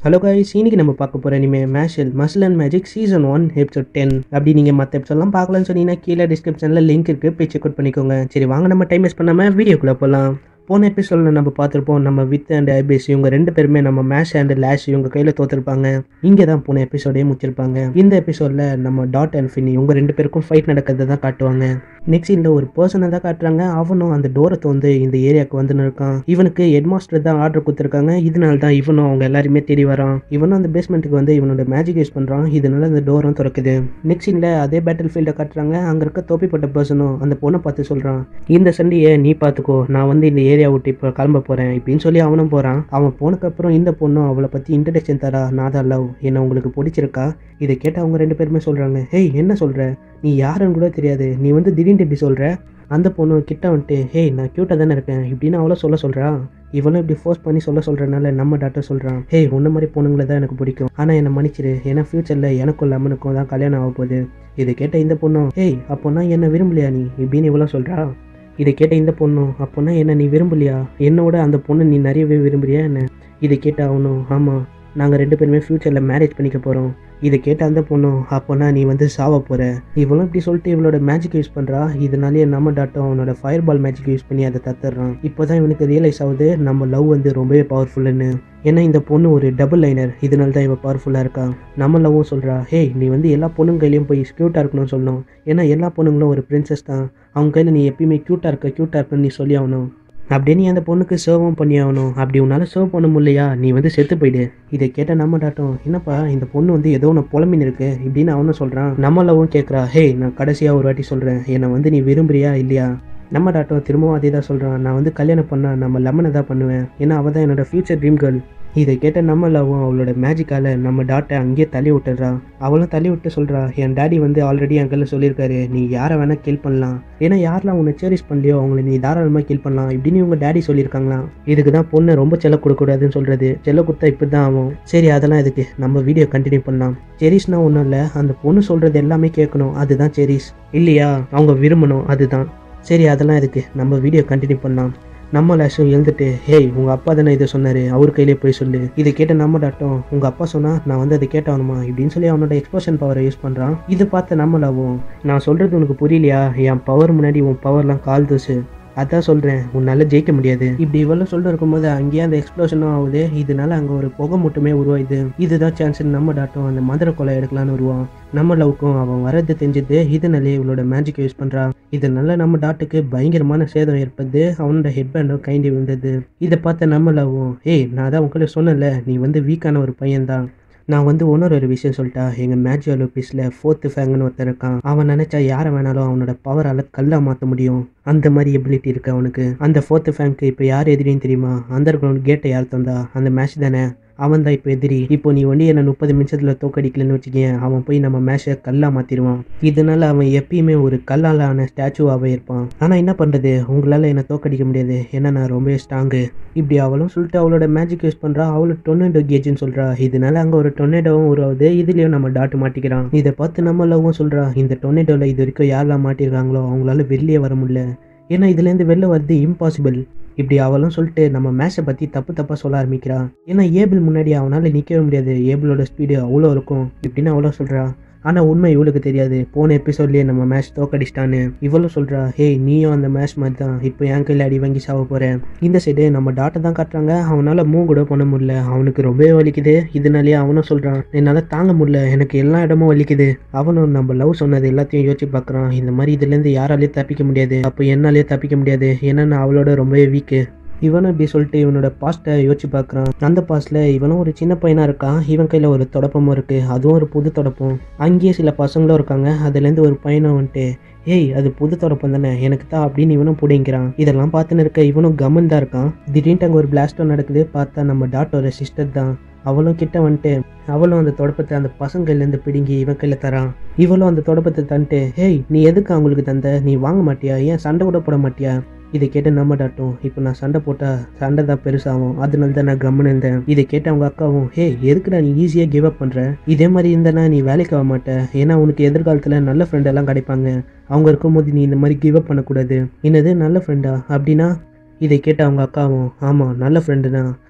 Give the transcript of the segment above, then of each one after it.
hello guys இன்னைக்கு நம்ம பார்க்க போகிற இனிமே மேஷல் muscle and magic season one episode ten அப்படி நீங்கள் மற்ற எபிசோட்லாம் பார்க்கலாம்னு சொன்னீங்கன்னா கீழே டிஸ்கிரிப்ஷனில் லிங்க் இருக்குது போய் செக் அவுட் பண்ணிக்கோங்க சரி வாங்க நம்ம டைம் வேஸ்ட் பண்ணாமல் வீடியோக்குள்ளே போகலாம் போன எபிசோடில் நம்ம பார்த்துருப்போம் நம்ம வித் அண்ட் ஐபிஎஸ் இவங்க ரெண்டு பேருமே நம்ம மேஷ் அண்ட் லேஷ் இவங்க கையில் தோத்துருப்பாங்க இங்கே தான் போன எபிசோடே முடிச்சிருப்பாங்க இந்த எபிசோடில் நம்ம டாட் அண்ட் ஃபினி இவங்க ரெண்டு பேருக்கும் ஃபைட் நடக்கிறத தான் காட்டுவாங்க நெக்ஸ்ட் இந்த ஒரு பர்சனை தான் காட்டுறாங்க அவனும் அந்த டோரை வந்து இந்த ஏரியாவுக்கு வந்து இருக்கான் இவனுக்கு ஹெட் மாஸ்டர் தான் ஆர்டர் கொடுத்துருக்காங்க இதனால தான் இவனும் அவங்க எல்லாருமே தேடி வரான் இவனும் அந்த பேஸ்மெண்ட்டுக்கு வந்து இவனோட மேஜிக் யூஸ் பண்ணுறான் இதனால அந்த டோரும் திறக்குது நெக்ஸ்ட் இந்த அதே பேட்டில் ஃபீல்டை காட்டுறாங்க அங்கே இருக்க தொப்பிப்பட்ட பர்சனும் அந்த பொண்ணை பார்த்து சொல்கிறான் இந்த சண்டையை நீ பார்த்துக்கோ நான் வந்து இந்த ஏரியா விட்டு இப்போ கிளம்ப போகிறேன் இப்படின்னு சொல்லி அவனும் போகிறான் அவன் போனதுக்கப்புறம் இந்த பொண்ணும் அவளை பற்றி இன்ட்ரடக்ஷன் தரா நான் தான் லவ் என்ன உங்களுக்கு பிடிச்சிருக்கா இதை கேட்டு அவங்க ரெண்டு பேருமே சொல்கிறாங்க ஹேய் என்ன சொல்கிற நீ யாருன்னு கூட தெரியாது நீ வந்து திடீர்னு இப்படி சொல்கிற அந்த பொண்ணு கிட்ட வந்துட்டு ஹேய் நான் க்யூட்டாக தானே இருக்கேன் இப்படின்னு அவளோ சொல்ல சொல்கிறா இவளும் இப்படி ஃபோர்ஸ் பண்ணி சொல்ல சொல்கிறனால நம்ம டாக்டர் சொல்கிறான் ஹேய் உன்ன மாதிரி பொண்ணுங்களை தான் எனக்கு பிடிக்கும் ஆனால் என்னை மன்னிச்சிரு ஏன்னா ஃப்யூச்சரில் எனக்கும் லெமனுக்கும் தான் கல்யாணம் ஆக போகுது இதை கேட்ட இந்த பொண்ணும் ஹேய் அப்போனா என்ன விரும்பலையா நீ இப்படின்னு இவ்வளோ சொல்கிறா இதை கேட்ட இந்த பொண்ணும் அப்போனா என்ன நீ விரும்பலையா என்னோட அந்த பொண்ணு நீ நிறையவே விரும்புறியா என்ன இதை கேட்ட அவனும் ஆமாம் நாங்கள் ரெண்டு பேருமே ஃப்யூச்சரில் மேரேஜ் பண்ணிக்க போகிறோம் இதை கேட்ட அந்த பொண்ணும் அப்போனா நீ வந்து சாவ போகிற இவளும் இப்படி சொல்லிட்டு இவளோட மேஜிக் யூஸ் பண்ணுறா இதனாலேயே நம்ம டாட்டும் அவனோட ஃபயர் பால் மேஜிக் யூஸ் பண்ணி அதை தத்துறான் இப்போ தான் இவனுக்கு ரியலைஸ் ஆகுது நம்ம லவ் வந்து ரொம்பவே பவர்ஃபுல்லுன்னு ஏன்னா இந்த பொண்ணு ஒரு டபுள் லைனர் இதனால தான் இவ பவர்ஃபுல்லாக இருக்கா நம்ம லவ்வும் சொல்கிறா ஹேய் நீ வந்து எல்லா பொண்ணுங்க கையிலையும் போய் க்யூட்டாக இருக்கணும்னு சொல்லணும் ஏன்னா எல்லா பொண்ணுங்களும் ஒரு பிரின்சஸ் தான் அவங்க கையில் நீ எப்பயுமே க்யூட்டாக இருக்க க்யூட்டாக இருக்குன்னு நீ சொல்லி ஆகணும் அப்படியே நீ அந்த பொண்ணுக்கு சர்வும் பண்ணி ஆகணும் அப்படி உன்னால் சர்வ் பண்ண முடியலையா நீ வந்து செத்து போயிடு இதை கேட்ட நம்ம டாட்டும் என்னப்பா இந்த பொண்ணு வந்து ஏதோ ஒன்று புலம்பின்னு இருக்கு இப்படின்னு அவனும் சொல்கிறான் நம்மளவும் கேட்குறா ஹே நான் கடைசியாக ஒரு வாட்டி சொல்கிறேன் என்னை வந்து நீ விரும்புறியா இல்லையா நம்ம டாட்டும் திரும்பவும் அதே தான் சொல்கிறான் நான் வந்து கல்யாணம் பண்ணால் நம்ம லெமனை தான் பண்ணுவேன் ஏன்னா அவள் தான் என்னோட ஃப்யூச்சர் ட்ரீம் கேர்ள் இதை கேட்ட நம்ம லவ்வும் அவளோட மேஜிக்கால நம்ம டாட்டை அங்கேயே தள்ளி விட்டுறா அவளும் தள்ளி விட்டு சொல்கிறா என் டேடி வந்து ஆல்ரெடி என் கையில் சொல்லியிருக்காரு நீ யாரை வேணால் கில் பண்ணலாம் ஏன்னா யாரெல்லாம் உன்னை சேரிஸ் பண்ணலையோ அவங்கள நீ தாராளமாக கில் பண்ணலாம் இப்படின்னு இவங்க டேடி சொல்லியிருக்காங்களாம் இதுக்கு தான் பொண்ணை ரொம்ப செல்ல கொடுக்கக்கூடாதுன்னு சொல்கிறது செல்ல கொடுத்தா இப்படி தான் ஆகும் சரி அதெல்லாம் இதுக்கு நம்ம வீடியோ கண்டினியூ பண்ணலாம் செரிஸ்னா ஒன்றும் இல்லை அந்த பொண்ணு சொல்கிறது எல்லாமே கேட்கணும் அதுதான் செரிஸ் இல்லையா அவங்க விரும்பணும் அதுதான் சரி அதெல்லாம் இதுக்கு நம்ம வீடியோ கண்டினியூ பண்ணலாம் நம்ம லேஷும் எழுந்துட்டு ஹேய் உங்கள் அப்பா தானே இதை சொன்னார் அவர் கையிலே போய் சொல்லு இதை கேட்ட நம்ம டாட்டும் உங்கள் அப்பா சொன்னால் நான் வந்து அதை கேட்டாகணுமா இப்படின்னு சொல்லி அவனோட எக்ஸ்போஷன் பவரை யூஸ் பண்ணுறான் இது பார்த்து நம்ம லாவும் நான் சொல்கிறது உனக்கு புரியலையா என் பவர் முன்னாடி உன் பவர்லாம் கால் தூசு அதான் சொல்கிறேன் உன்னால் ஜெயிக்க முடியாது இப்படி இவ்வளோ சொல்லிட்டு இருக்கும்போது அங்கேயே அந்த எக்ஸ்ப்ளோஷனும் ஆகுது இதனால அங்கே ஒரு புகை மட்டுமே உருவாயுது இதுதான் சான்ஸ் நம்ம டாட்டும் அந்த மதுரை கொலை எடுக்கலான்னு வருவான் நம்ம லவ்க்கும் அவன் வரது தெரிஞ்சது இதனாலே இவளோட மேஜிக் யூஸ் பண்ணுறான் இதனால நம்ம டாட்டுக்கு பயங்கரமான சேதம் ஏற்படுது அவனோட ஹெட் பேண்டும் கைண்டி விழுந்தது இதை பார்த்த நம்ம லவ்வும் ஏய் நான் தான் உங்களை சொன்னல நீ வந்து வீக்கான ஒரு பையன்தான் நான் வந்து இன்னொரு ஒரு விஷயம் சொல்லிட்டா எங்கள் மேஜியல் ஆஃபீஸில் ஃபோர்த்து ஃபேங்குன்னு ஒருத்தன் இருக்கான் அவன் நினச்சா யாரை வேணாலும் அவனோட பவரால் கல்லாக மாற்ற முடியும் அந்த மாதிரி எபிலிட்டி இருக்கு அவனுக்கு அந்த ஃபோர்த்து ஃபேங்க்கு இப்போ யார் எதிரின்னு தெரியுமா அண்டர் கிரவுண்ட் கேட்டை யார் தந்தா அந்த மேட்ச் தானே அவன் தான் இப்போ எதிரி இப்போ நீ வந்து என்ன முப்பது நிமிஷத்தில் தோக்கடிக்கலன்னு வச்சுக்கேன் அவன் போய் நம்ம மேஷை கல்லாக மாற்றிடுவான் இதனால அவன் எப்பயுமே ஒரு கல்லால் ஆன ஸ்டாச்சுவாகவே இருப்பான் ஆனால் என்ன பண்ணுறது உங்களால் என்னை தோக்கடிக்க முடியாது ஏன்னா நான் ரொம்பவே ஸ்ட்ராங்கு இப்படி அவளும் சொல்லிட்டு அவளோட மேஜிக் யூஸ் பண்ணுறா அவளோட டொர்னேடோ கேஜ்னு சொல்கிறா இதனால அங்கே ஒரு டொர்னேடோவும் உருவாகுது இதுலேயும் நம்ம டாட்டு மாட்டிக்கிறான் இதை பார்த்து நம்ம லவ்வும் சொல்கிறா இந்த டொர்னேடோவில் இது வரைக்கும் யாரெல்லாம் மாட்டிருக்காங்களோ அவங்களால வெளியே வர முடியல ஏன்னா இதுலேருந்து வெளில வர்றது இம்பாசிபிள் இப்படி அவளும் சொல்லிட்டு நம்ம மேட்சை பற்றி தப்பு தப்பாக சொல்ல ஆரம்பிக்கிறான் ஏன்னா ஏபிள் முன்னாடி அவனால் நிற்கவே முடியாது ஏபிளோட ஸ்பீடு அவ்வளோ இருக்கும் இப்படின்னு அவ்வளோ சொல்கிறா ஆனால் உண்மை இவளுக்கு தெரியாது போன எபிசோட்லேயே நம்ம மேட்ச் தோக்கடிச்சிட்டான்னு இவளும் சொல்கிறா ஹே நீயும் அந்த மேட்ச் மாதிரி தான் இப்போ என் கையில் அடி வாங்கி சாவ போகிறேன் இந்த சைடு நம்ம டாட்டை தான் காட்டுறாங்க அவனால் மூவ் கூட பண்ண முடியல அவனுக்கு ரொம்பவே வலிக்குது இதனாலேயே அவனும் சொல்கிறான் என்னால் தாங்க முடியல எனக்கு எல்லா இடமும் வலிக்குது அவனும் நம்ம லவ் சொன்னது எல்லாத்தையும் யோசிச்சு பார்க்குறான் இந்த மாதிரி இதுலேருந்து யாராலையும் தப்பிக்க முடியாது அப்போ என்னாலேயே தப்பிக்க முடியாது ஏன்னா நான் அவளோட ரொம்பவே வீக்கு இவனும் இப்படி சொல்லிட்டு இவனோட பாஸ்ட்டை யோசிச்சு பார்க்குறான் அந்த பாஸ்ட்டில் இவனும் ஒரு சின்ன பையனாக இருக்கான் இவன் கையில் ஒரு தொடப்பமும் இருக்குது அதுவும் ஒரு புது தொடப்பம் அங்கேயே சில பசங்களும் இருக்காங்க அதுலேருந்து ஒரு பையனும் வந்துட்டு ஏய் அது புது தொடப்பம் தானே எனக்கு தான் அப்படின்னு இவனும் பிடிங்கிறான் இதெல்லாம் பார்த்துன்னு இருக்க இவனும் கமன் தான் இருக்கான் திடீர்னு அங்கே ஒரு பிளாஸ்டும் நடக்குது பார்த்தா நம்ம டாட்டோட சிஸ்டர் தான் அவளும் கிட்ட வந்துட்டு அவளும் அந்த தொடப்பத்தை அந்த பசங்கள்லேருந்து பிடுங்கி இவன் கையில் தரான் இவளும் அந்த தொடப்பத்தை தந்துட்டு ஹேய் நீ எதுக்கு அவங்களுக்கு தந்த நீ வாங்க மாட்டியா ஏன் சண்டை கூட போட மாட்டியா இதை கேட்டு நம்ம டாட்டும் இப்போ நான் சண்டை போட்டால் சண்டை தான் பெருசாகும் அதனால தான் நான் கம்முன்னு இருந்தேன் இதை கேட்டு அவங்க அக்காவும் ஹே எதுக்குடா நீ ஈஸியாக கிவ் அப் பண்ணுற இதே மாதிரி இருந்தனா நீ வேலைக்கு ஆக மாட்ட ஏன்னா உனக்கு எதிர்காலத்தில் நல்ல ஃப்ரெண்ட் எல்லாம் கிடைப்பாங்க அவங்க இருக்கும்போது நீ இந்த மாதிரி கிவ் அப் பண்ணக்கூடாது என்னது நல்ல ஃப்ரெண்டா அப்படின்னா இதை கேட்ட அவங்க அக்காவும் ஆமாம் நல்ல ஃப்ரெண்டு தான்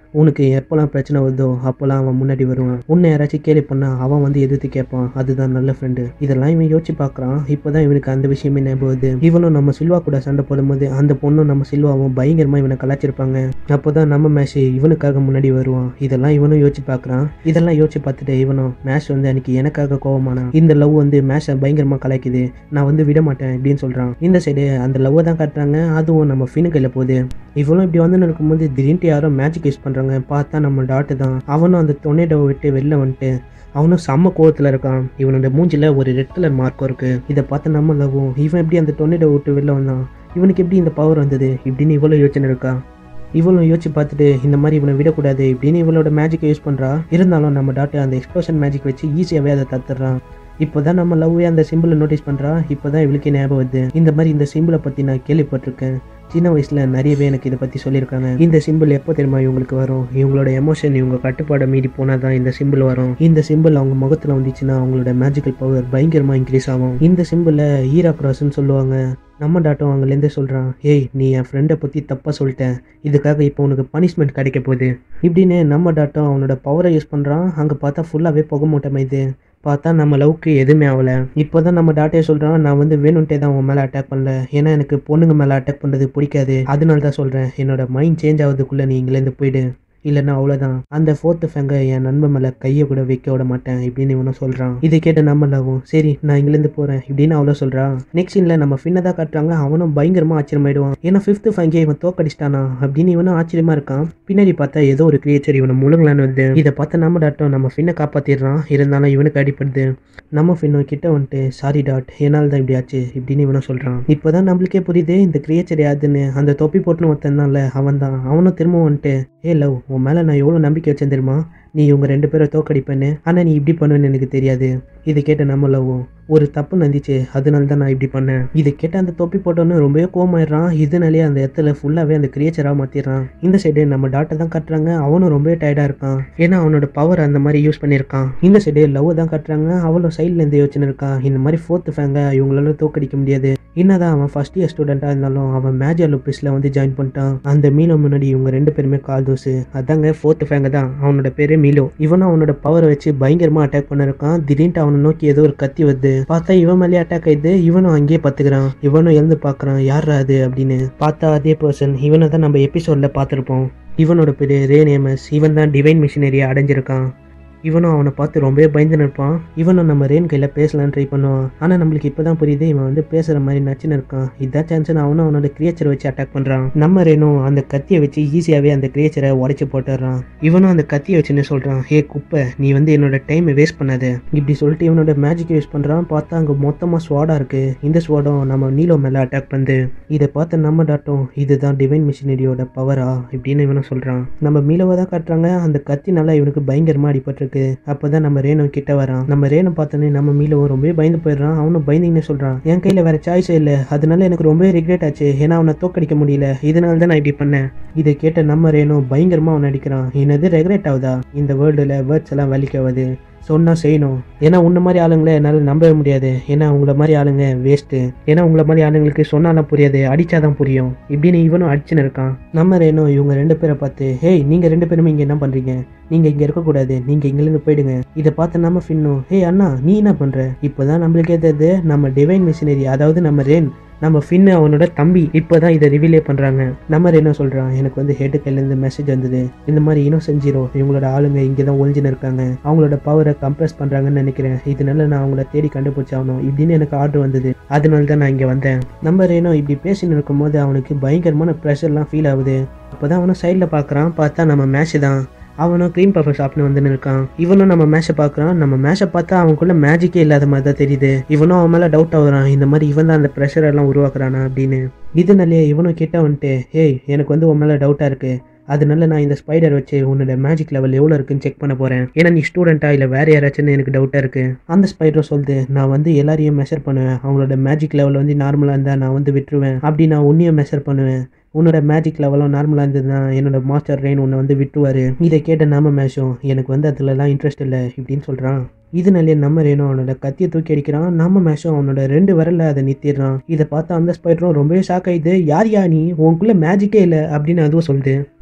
உனக்கு எப்போல்லாம் பிரச்சனை வருதோ அப்போல்லாம் அவன் முன்னாடி வருவான் உன்னை யாராச்சும் கேள்வி பண்ணா அவன் வந்து எதிர்த்து கேட்பான் அதுதான் நல்ல ஃப்ரெண்டு இதெல்லாம் இவன் யோசிச்சு பார்க்குறான் இப்போதான் இவனுக்கு அந்த விஷயமே ஞாபகம் வருது இவனும் நம்ம சில்வா கூட சண்டை போடும்போது அந்த பொண்ணும் நம்ம சில்வாவும் பயங்கரமாக இவனை கலாச்சிருப்பாங்க அப்போதான் நம்ம மேஷ் இவனுக்காக முன்னாடி வருவான் இதெல்லாம் இவனும் யோசிச்சு பார்க்குறான் இதெல்லாம் யோசிச்சு பார்த்துட்டு இவனும் மேஷ் வந்து அன்னைக்கு எனக்காக கோவமானான் இந்த லவ் வந்து மேஷை பயங்கரமாக கலாய்க்குது நான் வந்து விட மாட்டேன் இப்படின்னு சொல்கிறான் இந்த சைடு அந்த லவ்வை தான் காட்டுறாங்க அதுவும் நம்ம ஃபினு கையில் போகுது இவனும் இப்படி வந்து இருக்கும்போது திடீர்னு யாரோ மேஜிக் யூஸ் பண்ணுறாங்க பார்த்தா நம்ம டாட்டு தான் அவனும் அந்த டொனேட்டோவை விட்டு வெளில வந்துட்டு அவனும் செம்ம கோவத்தில் இருக்கான் இவனோட மூஞ்சில ஒரு ரெட் கலர் மார்க்கும் இருக்கு இதை பார்த்து நம்ம லவ்வும் இவன் எப்படி அந்த டொனேட்டோ விட்டு வெளில வந்தான் இவனுக்கு எப்படி இந்த பவர் வந்தது இப்படின்னு இவ்வளோ யோசனை இருக்கா இவளும் யோசிச்சு பார்த்துட்டு இந்த மாதிரி இவனை விடக்கூடாது இப்படின்னு இவளோட மேஜிக்கை யூஸ் பண்ணுறா இருந்தாலும் நம்ம டாக்டர் அந்த எக்ஸ்ப்ளோஷன் மேஜிக் வச்சு ஈஸியாகவே அதை தத்துறான் இப்போ தான் நம்ம லவ்வே அந்த சிம்பிளை நோட்டீஸ் பண்ணுறா இப்போ தான் இவளுக்கு ஞாபகம் வருது இந்த மாதிரி இந்த சிம்பிளை பற்றி நான் கேள்விப்பட்டிருக்கேன் சின்ன வயசில் நிறையவே எனக்கு இதை பற்றி சொல்லியிருக்காங்க இந்த சிம்பிள் எப்போ தெரியுமா இவங்களுக்கு வரும் இவங்களோட எமோஷன் இவங்க கட்டுப்பாடை மீறி போனால் தான் இந்த சிம்பிள் வரும் இந்த சிம்பிள் அவங்க முகத்தில் வந்துச்சுன்னா அவங்களோட மேஜிக்கல் பவர் பயங்கரமாக இன்க்ரீஸ் ஆகும் இந்த சிம்பிளை ஈரா கிராஸ்ன்னு சொல்லுவாங்க நம்ம டாட்டும் அங்கேருந்தே சொல்கிறான் ஏய் நீ என் ஃப்ரெண்டை பற்றி தப்பாக சொல்லிட்டேன் இதுக்காக இப்போ உனக்கு பனிஷ்மெண்ட் கிடைக்க போகுது இப்படின்னு நம்ம டாட்டும் அவனோட பவரை யூஸ் பண்ணுறான் அங்கே பார்த்தா ஃபுல்லாகவே புகை மூட்டமாயுது பார்த்தா நம்ம லவ்க்கு எதுவுமே ஆகலை இப்போ தான் நம்ம டாக்டே சொல்கிறான் நான் வந்து வேணும்ட்டே தான் உன் மேலே அட்டாக் பண்ணல ஏன்னா எனக்கு பொண்ணுங்க மேலே அட்டாக் பண்ணுறது பிடிக்காது அதனால தான் சொல்கிறேன் என்னோட மைண்ட் சேஞ்ச் ஆகுறதுக்குள்ளே நீ இங்கேருந்து போயிடு இல்லைன்னா அவ்வளோதான் அந்த ஃபோர்த்து ஃபேங்க என் நண்பன் மேலே கையை கூட வைக்க விட மாட்டேன் இப்படின்னு இவனும் சொல்கிறான் இதை கேட்டு நம்ம லவ்வும் சரி நான் இங்கேருந்து போகிறேன் இப்படின்னு அவ்வளோ சொல்கிறான் நெக்ஸ்ட் சீனில் நம்ம ஃபின்னை தான் காட்டுறாங்க அவனும் பயங்கரமாக ஆச்சரியமாயிடுவான் ஏன்னா ஃபிஃப்த்து ஃபேங்கே இவன் தோக்கடிச்சிட்டானா அப்படின்னு இவனும் ஆச்சரியமா இருக்கான் பின்னாடி பார்த்தா ஏதோ ஒரு கிரியேச்சர் இவனை முழுங்கலான்னு வந்து இதை பார்த்து நம்ம டாட்டும் நம்ம ஃபின்னை காப்பாற்றிடுறான் இருந்தாலும் இவனுக்கு அடிப்படுது நம்ம ஃபின்னும் கிட்ட வந்துட்டு சாரி டாட் என்னால் தான் இப்படி ஆச்சு இப்படின்னு இவனும் சொல்கிறான் இப்போ தான் நம்மளுக்கே புரியுது இந்த கிரியேச்சர் யாருன்னு அந்த தொப்பி போட்டுன்னு ஒருத்தன் தான்ல அவன் தான் அவனும் திரும்ப வந்துட்டு ஏ லவ் உன் மேலே நான் எவ்வளோ நம்பிக்கை வச்சேன் தெரியுமா நீ இவங்க ரெண்டு பேரை தோக்கடிப்பேன்னு ஆனால் நீ இப்படி பண்ணுவேன்னு எனக்கு தெரியாது இதை கேட்ட நம்ம லவ்வும் ஒரு தப்பு நந்திச்சு அதனால தான் நான் இப்படி பண்ணேன் இதை கேட்ட அந்த தொப்பி போட்டோன்னு ரொம்பவே கோமாயிடுறான் இதனாலேயே அந்த இடத்துல ஃபுல்லாகவே அந்த கிரியேச்சராக மாற்றிடுறான் இந்த சைடு நம்ம டாட்டை தான் கட்டுறாங்க அவனும் ரொம்பவே டயர்டாக இருக்கான் ஏன்னா அவனோட பவர் அந்த மாதிரி யூஸ் பண்ணியிருக்கான் இந்த சைடு லவ் தான் கட்டுறாங்க அவளும் சைடில் இருந்து யோசனை இருக்கான் இந்த மாதிரி ஃபோர்த்து ஃபேங்க இவங்களால தோக்கடிக்க முடியாது என்னதான் அவன் ஃபர்ஸ்ட் இயர் ஸ்டூடெண்ட்டாக இருந்தாலும் அவன் மேஜர் லுப்பிஸில் வந்து ஜாயின் பண்ணிட்டான் அந்த மீலோ முன்னாடி இவங்க ரெண்டு பேருமே கால் தோசு அதாங்க ஃபோர்த்து ஃபேங்க தான் அவனோட பேரு மீலோ இவனும் அவனோட பவரை வச்சு பயங்கரமாக அட்டாக் பண்ணிருக்கான் திடீர்னு அவனை நோக்கி ஏதோ ஒரு கத்தி வருது பார்த்தா இவன் மேலே அட்டாக் ஆயிடுது இவனும் அங்கேயே பார்த்துக்கிறான் இவனும் எழுந்து பார்க்குறான் யாரா அது அப்படின்னு பார்த்தா அதே பர்சன் இவனை தான் நம்ம எபிசோடில் பார்த்துருப்போம் இவனோட பேர் ரே நேமஸ் இவன் தான் டிவைன் மிஷினரியை அடைஞ்சிருக்கான் இவனும் அவனை பார்த்து ரொம்பவே பயந்து நிற்பான் இவனும் நம்ம ரேன் கையில் பேசலான்னு ட்ரை பண்ணுவான் ஆனால் நம்மளுக்கு இப்போ தான் புரியுது இவன் வந்து பேசுகிற மாதிரி நச்சுன்னு இருக்கான் இதான் சான்ஸ்னு அவனும் அவனோட கிரியேச்சரை வச்சு அட்டாக் பண்ணுறான் நம்ம ரேனும் அந்த கத்தியை வச்சு ஈஸியாகவே அந்த கிரியேச்சரை உடச்சி போட்டுடுறான் இவனும் அந்த கத்தியை வச்சுன்னு சொல்கிறான் ஹே குப்பை நீ வந்து என்னோட டைமை வேஸ்ட் பண்ணாத இப்படி சொல்லிட்டு இவனோட மேஜிக் யூஸ் பண்ணுறான் பார்த்தா அங்கே மொத்தமாக ஸ்வாடாக இருக்குது இந்த ஸ்வாடம் நம்ம நீலோ மேலே அட்டாக் பண்ணுது இதை பார்த்து நம்ம டாட்டும் இதுதான் டிவைன் மிஷினரியோட பவரா இப்படின்னு இவனும் சொல்கிறான் நம்ம மீலோவை தான் காட்டுறாங்க அந்த கத்தினால இவனுக்கு பயங்கரமாக அடிபட்டிருக்கு அப்பதான் நம்ம ரேணு கிட்ட வரான் நம்ம ரேணு பார்த்தோன்னே நம்ம மீலவும் ரொம்பவே பயந்து போயிடுறான் அவனும் பயந்துங்கன்னு சொல்றான் என் கையில வேற சாய்ஸே இல்லை அதனால எனக்கு ரொம்பவே ரிக்ரெட் ஆச்சு ஏன்னா அவனை தோக்கடிக்க முடியல இதனால தான் நான் இப்படி பண்ணேன் இதை கேட்ட நம்ம ரேணு பயங்கரமா அவன் அடிக்கிறான் என்னது ரெக்ரெட் ஆகுதா இந்த வேர்ல்டுல வேர்ட்ஸ் எல்லாம் வேலைக்காவது சொன்னால் செய்யணும் ஏன்னா உன்ன மாதிரி ஆளுங்களை என்னால் நம்பவே முடியாது ஏன்னா உங்களை மாதிரி ஆளுங்க வேஸ்ட்டு ஏன்னா உங்களை மாதிரி ஆளுங்களுக்கு சொன்னாலாம் புரியாது அடித்தாதான் புரியும் இப்படின்னு இவனும் அடிச்சுன்னு இருக்கான் நம்ம ரேணும் இவங்க ரெண்டு பேரை பார்த்து ஹேய் நீங்கள் ரெண்டு பேருமே இங்கே என்ன பண்ணுறீங்க நீங்கள் இங்கே இருக்கக்கூடாது நீங்கள் இங்கிருந்து போயிடுங்க இதை பார்த்து நம்ம ஃபின்னும் ஹேய் அண்ணா நீ என்ன பண்ணுற இப்போ தான் நம்மளுக்கே தெரியுது நம்ம டிவைன் மிஷினரி அதாவது நம்ம ரேன் நம்ம ஃபின்னு அவனோட தம்பி இப்போ தான் இதை ரிவீலே பண்ணுறாங்க நம்ம என்ன சொல்கிறான் எனக்கு வந்து ஹெட்டு கையிலேருந்து மெசேஜ் வந்தது இந்த மாதிரி இன்னும் செஞ்சிரோ இவங்களோட ஆளுங்க இங்கே தான் ஒழிஞ்சுன்னு இருக்காங்க அவங்களோட பவரை கம்ப்ரெஸ் பண்ணுறாங்கன்னு நினைக்கிறேன் இதனால நான் அவங்கள தேடி கண்டுபிடிச்சாகணும் இப்படின்னு எனக்கு ஆர்டர் வந்தது அதனால தான் நான் இங்கே வந்தேன் நம்ம ரேனோ இப்படி பேசின்னு இருக்கும்போது அவனுக்கு பயங்கரமான ப்ரெஷர்லாம் ஃபீல் ஆகுது அப்போ தான் அவனும் சைடில் பார்க்குறான் பார்த்தா நம்ம மேட்ச் தான் அவனும் க்ரீம் பஃபர் சாப்பிட்டு வந்துன்னு இருக்கான் இவனும் நம்ம மேஷை பார்க்குறான் நம்ம மேஷை பார்த்தா அவனுக்குள்ள மேஜிக்கே இல்லாத மாதிரி தான் தெரியுது இவனும் அவன் மேலே டவுட் ஆகுறான் இந்த மாதிரி இவன் தான் அந்த ப்ரெஷர் எல்லாம் உருவாக்குறானா அப்படின்னு இதனாலே இவனும் கிட்ட வந்துட்டு ஹேய் எனக்கு வந்து உன் மேலே டவுட்டாக இருக்கு அதனால நான் இந்த ஸ்பைடர் வச்சு உன்னோட மேஜிக் லெவல் எவ்வளோ இருக்குன்னு செக் பண்ண போகிறேன் ஏன்னா நீ ஸ்டூடெண்ட்டா இல்லை வேற யாராச்சுன்னு எனக்கு டவுட்டாக இருக்குது அந்த ஸ்பைடரும் சொல்லுது நான் வந்து எல்லாரையும் மெஷர் பண்ணுவேன் அவங்களோட மேஜிக் லெவல் வந்து நார்மலாக இருந்தால் நான் வந்து விட்டுருவேன் அப்படி நான் உன்னையும் மெஷர் பண்ணுவேன் உன்னோட மேஜிக் லெவலும் நார்மலாக இருந்ததுன்னா என்னோட மாஸ்டர் ரெயின் உன்னை வந்து விட்டுருவாரு இதை கேட்ட நாம மேஷும் எனக்கு வந்து அதுலலாம் இன்ட்ரெஸ்ட் இல்லை இப்படின்னு சொல்கிறான் இதனாலே நம்ம ரேனும் அவனோட கத்தியை தூக்கி அடிக்கிறான் நம்ம மேஷும் அவனோட ரெண்டு விரல்ல அதை நிறுத்திடுறான் இதை பார்த்து அந்த ஸ்பைடரும் ரொம்பவே ஷாக் ஆயிடுது யார் யா நீ உனக்குள்ள மேஜிக்கே இல்லை அப்படின்னு அதுவும் சொல்லுது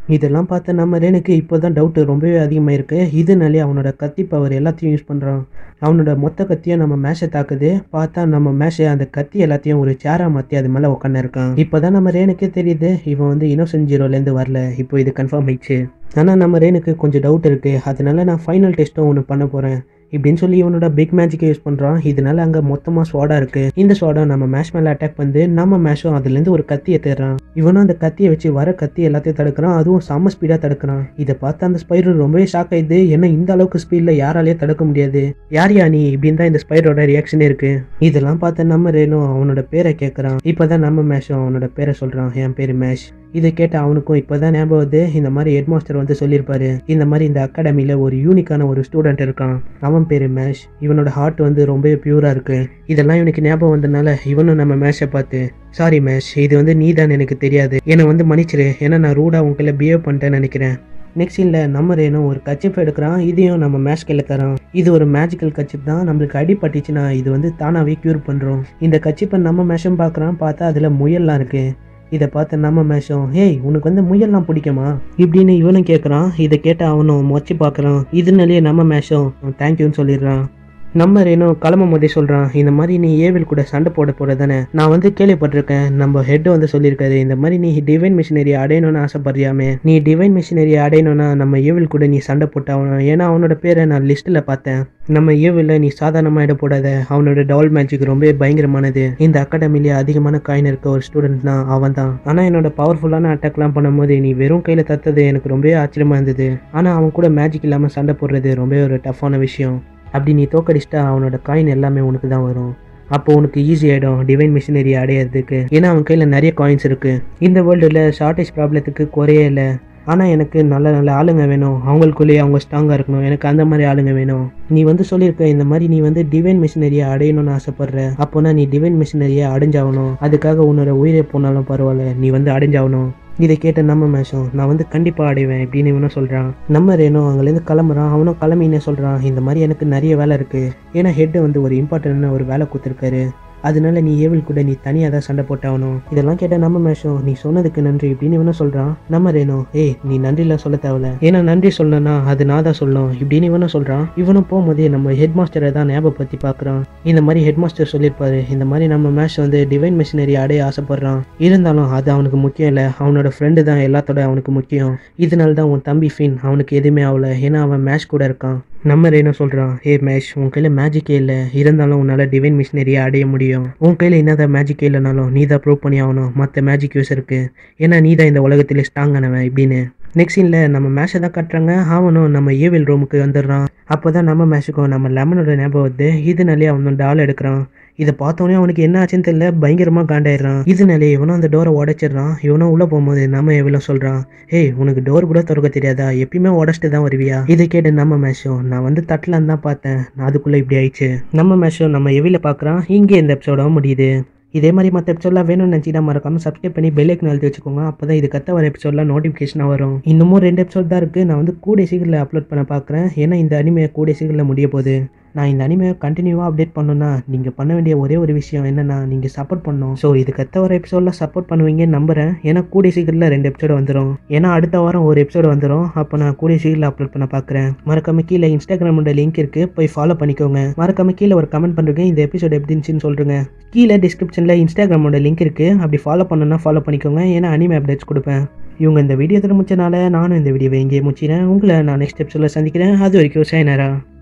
இதெல்லாம் பார்த்த நம்ம ரேனுக்கு இப்போ தான் டவுட்டு ரொம்பவே அதிகமாக இருக்குது இதனாலே அவனோட கத்தி பவர் எல்லாத்தையும் யூஸ் பண்ணுறான் அவனோட மொத்த கத்தியும் நம்ம மேஷை தாக்குது பார்த்தா நம்ம மேஷை அந்த கத்தி எல்லாத்தையும் ஒரு சேராக மாற்றி அது மேலே உட்காந்து இருக்கான் இப்போ தான் நம்ம ரேனுக்கே தெரியுது இவன் வந்து இன்னோசென்ட் ஜீரோலேருந்து வரல இப்போ இது கன்ஃபார்ம் ஆயிடுச்சு ஆனால் நம்ம ரேனுக்கு கொஞ்சம் டவுட் இருக்குது அதனால நான் ஃபைனல் டெஸ்ட்டும் ஒன்று பண்ண போகிறேன் இப்படின்னு சொல்லி இவனோட பிக் மேஜிக்கை யூஸ் பண்ணுறான் இதனால அங்கே மொத்தமாக ஸ்வாடா இருக்குது இந்த ஸ்வாடா நம்ம மேஷ் மேலே அட்டாக் பண்ணி நம்ம மேஷும் அதுலேருந்து ஒரு கத்தியை தேடுறான் இவனும் அந்த கத்தியை வச்சு வர கத்தி எல்லாத்தையும் தடுக்கிறான் அதுவும் செம்ம ஸ்பீடாக தடுக்கிறான் இதை பார்த்து அந்த ஸ்பைடர் ரொம்பவே ஷாக் ஆயிடுது ஏன்னா இந்த அளவுக்கு ஸ்பீடில் யாராலேயே தடுக்க முடியாது யார் யா நீ இப்படின்னு தான் இந்த ஸ்பைடரோட ரியாக்ஷனே இருக்கு இதெல்லாம் பார்த்த நம்ம ரேனும் அவனோட பேரை கேட்குறான் இப்போதான் நம்ம மேஷும் அவனோட பேரை சொல்கிறான் என் பேர் மேஷ் இதை கேட்ட அவனுக்கும் இப்போதான் ஞாபகம் வருது இந்த மாதிரி ஹெட் மாஸ்டர் வந்து சொல்லியிருப்பாரு இந்த மாதிரி இந்த அகாடமியில் ஒரு யூனிக்கான ஒரு ஸ்டூடெண்ட் இருக்கான் அவன் பேர் மேஷ் இவனோட ஹார்ட் வந்து ரொம்பவே பியூராக இருக்கு இதெல்லாம் இவனுக்கு ஞாபகம் வந்தனால இவனும் நம்ம மேஷை பார்த்து சாரி மேஷ் இது வந்து நீ தான் எனக்கு தெரியாது என்னை வந்து மன்னிச்சிரு ஏன்னா நான் ரூடாக உங்களை பிஹேவ் பண்ணிட்டேன்னு நினைக்கிறேன் நெக்ஸ்ட் இல்லை நம்ம ரேனும் ஒரு கச்சிப் எடுக்கிறான் இதையும் நம்ம மேஷ் கையில் தரோம் இது ஒரு மேஜிக்கல் கச்சிப் தான் நம்மளுக்கு அடிபட்டுச்சுன்னா இது வந்து தானாகவே க்யூர் பண்ணுறோம் இந்த கச்சிப்பை நம்ம மேஷும் பார்க்குறான் பார்த்தா அதில் முயல்லாம் இருக்குது இதை பார்த்து நம்ம மேஷம் ஹேய் உனக்கு வந்து முயல்லாம் பிடிக்குமா இப்படின்னு இவனும் கேட்குறான் இதை கேட்டு அவனும் மொச்சு பார்க்குறான் இதனாலேயே நம்ம மேஷம் தேங்க்யூன்னு சொல்லிடுறான் நம்ம ரேனும் கிளம்பும் போதே சொல்கிறான் இந்த மாதிரி நீ ஏவில் கூட சண்டை போட போட தானே நான் வந்து கேள்விப்பட்டிருக்கேன் நம்ம ஹெட் வந்து சொல்லியிருக்காரு இந்த மாதிரி நீ டிவைன் மிஷினரி அடையணும்னு ஆசைப்படுறியாமே நீ டிவைன் மிஷினரி அடையணும்னா நம்ம ஏவில் கூட நீ சண்டை போட்டாகணும் ஏன்னா அவனோட பேரை நான் லிஸ்ட்டில் பார்த்தேன் நம்ம ஏவில் நீ சாதாரணமாக இட போடாத அவனோட டவுல் மேஜிக் ரொம்ப பயங்கரமானது இந்த அகாடமிலேயே அதிகமான காயின் இருக்க ஒரு ஸ்டூடெண்ட் தான் அவன் தான் ஆனால் என்னோட பவர்ஃபுல்லான அட்டாக்லாம் பண்ணும்போது நீ வெறும் கையில் தத்தது எனக்கு ரொம்பவே ஆச்சரியமாக இருந்தது ஆனால் அவன் கூட மேஜிக் இல்லாமல் சண்டை போடுறது ரொம்பவே ஒரு டஃப்பான விஷயம் அப்படி நீ தோக்கடிச்சிட்டா அவனோட காயின் எல்லாமே உனக்கு தான் வரும் அப்போ உனக்கு ஈஸி ஆகிடும் டிவைன் மிஷினரி அடையிறதுக்கு ஏன்னா அவன் கையில் நிறைய காயின்ஸ் இருக்குது இந்த வேர்ல்டில் ஷார்ட்டேஜ் ப்ராப்ளத்துக்கு குறையே இல்லை ஆனால் எனக்கு நல்ல நல்ல ஆளுங்க வேணும் அவங்களுக்குள்ளேயே அவங்க ஸ்ட்ராங்காக இருக்கணும் எனக்கு அந்த மாதிரி ஆளுங்க வேணும் நீ வந்து சொல்லியிருக்க இந்த மாதிரி நீ வந்து டிவைன் மிஷினரியை அடையணும்னு ஆசைப்படுற அப்போனா நீ டிவைன் மிஷினரியை அடைஞ்சாகணும் அதுக்காக உன்னோட உயிரை போனாலும் பரவாயில்ல நீ வந்து அடைஞ்சாகணும் இதை கேட்ட நம்ம மேஷம் நான் வந்து கண்டிப்பாக அடைவேன் அப்படின்னு இவனும் சொல்கிறான் நம்ம ரேனோ அங்கேருந்து கிளம்புறான் அவனும் கிளம்பினே சொல்கிறான் இந்த மாதிரி எனக்கு நிறைய வேலை இருக்குது ஏன்னா ஹெட்டு வந்து ஒரு இம்பார்ட்டன்டான ஒரு வேலை கொடுத்துருக்காரு அதனால நீ ஏவில் கூட நீ தனியாக தான் சண்டை போட்டாகணும் இதெல்லாம் கேட்ட நம்ம மேஷம் நீ சொன்னதுக்கு நன்றி இப்படின்னு இவனும் சொல்கிறான் நம்ம ரேனோ ஏய் நீ நன்றிலாம் சொல்ல தேவையில்ல ஏன்னா நன்றி சொல்லணும்னா அது நான் தான் சொல்லணும் இப்படின்னு இவனும் சொல்கிறான் இவனும் போகும்போதே நம்ம ஹெட் மாஸ்டரை தான் ஞாபகப்படுத்தி பார்க்குறான் இந்த மாதிரி ஹெட் மாஸ்டர் சொல்லியிருப்பாரு இந்த மாதிரி நம்ம மேஷ் வந்து டிவைன் மிஷினரி அடைய ஆசைப்படுறான் இருந்தாலும் அது அவனுக்கு முக்கியம் இல்லை அவனோட ஃப்ரெண்டு தான் எல்லாத்தோட அவனுக்கு முக்கியம் இதனால தான் உன் தம்பி ஃபின் அவனுக்கு எதுவுமே ஆகல ஏன்னா அவன் மேஷ் கூட இருக்கான் நம்ம ரேனோ சொல்கிறான் ஏ மேஷ் உன் கையில் மேஜிக்கே இல்லை இருந்தாலும் உன்னால் டிவைன் மிஷினரியை அடைய முடியும் உன் கையில் என்னதான் மேஜிக்கே இல்லைனாலும் நீ தான் ப்ரூவ் பண்ணி ஆகணும் மற்ற மேஜிக் யூஸ் இருக்குது ஏன்னா நீ தான் இந்த உலகத்திலே ஸ்ட்ராங்கானவன் இப்படின்னு நெக்ஸ்ட் சீனில் நம்ம மேஷை தான் கட்டுறாங்க அவனும் நம்ம ஏவில் ரூமுக்கு வந்துடுறான் அப்போ தான் நம்ம மேஷுக்கும் நம்ம லெமனோட ஞாபகம் வருது இதனாலே அவன் டால் எடுக்கிறான் இதை பார்த்தோன்னே அவனுக்கு என்ன ஆச்சுன்னு தெரியல பயங்கரமாக காண்டாயிடுறான் இதனாலே இவனும் அந்த டோரை உடைச்சிடுறான் இவனும் உள்ளே போகும்போது நம்ம எவ்வளோ சொல்கிறான் ஏய் உனக்கு டோர் கூட திறக்க தெரியாதா எப்பயுமே உடச்சிட்டு தான் வருவியா இதை கேட்டு நம்ம மேஷம் நான் வந்து தட்டலான்னு தான் பார்த்தேன் நான் அதுக்குள்ளே இப்படி ஆயிடுச்சு நம்ம மேஷம் நம்ம எவில பார்க்குறான் இங்கே இந்த எபிசோட முடியுது இதே மாதிரி மற்ற எபிசோட்லாம் வேணும்னு நினச்சிட்டா மறக்காம சப்ஸ்கிரைப் பண்ணி பெல் ஐக்கன் எழுதி வச்சுக்கோங்க அப்போ தான் இது கத்த வர எபிசோட்லாம் நோட்டிஃபிகேஷனாக வரும் இன்னமும் ரெண்டு எபிசோட் தான் இருக்குது நான் வந்து கூடிய சீக்கிரத்தில் அப்லோட் பண்ண பார்க்குறேன் ஏன்னா இந்த அனிமே கூடிய சீக்கிரத்தில் முடிய போகுது நான் இந்த அனிமே கண்டினியூவாக அப்டேட் பண்ணணும்னா நீங்கள் பண்ண வேண்டிய ஒரே ஒரு விஷயம் என்னென்னா நீங்கள் சப்போர்ட் பண்ணணும் ஸோ இது கத்த வர எபிசோடில் சப்போர்ட் பண்ணுவீங்கன்னு நம்புறேன் ஏன்னா கூடிய சீக்கிரத்தில் ரெண்டு எபிசோடு வந்துடும் ஏன்னா அடுத்த வாரம் ஒரு எபிசோடு வந்துடும் அப்போ நான் கூடிய சீக்கிரத்தில் அப்லோட் பண்ண பார்க்குறேன் மறக்காம கீழே இன்ஸ்டாகிராமோட லிங்க் இருக்குது போய் ஃபாலோ பண்ணிக்கோங்க மறக்காம கீழே ஒரு கமெண்ட் பண்ணுறேன் இந்த எபிசோட் எப்படி இருந்துச்சுன்னு சொல்கிறேங்க கீழே டிஸ்கிரிப்ஷனில் இன்ஸ்டாகிராமோட லிங்க் இருக்குது அப்படி ஃபாலோ பண்ணணும்னா ஃபாலோ பண்ணிக்கோங்க ஏன்னா அனிமே அப்டேட்ஸ் கொடுப்பேன் இவங்க இந்த வீடியோ முடிச்சனால நானும் இந்த வீடியோவை இங்கே முடிச்சிடறேன் உங்களை நான் நெக்ஸ்ட் எபிசோடில் சந்திக்கிறேன் அது வரைக்கும் சைனரா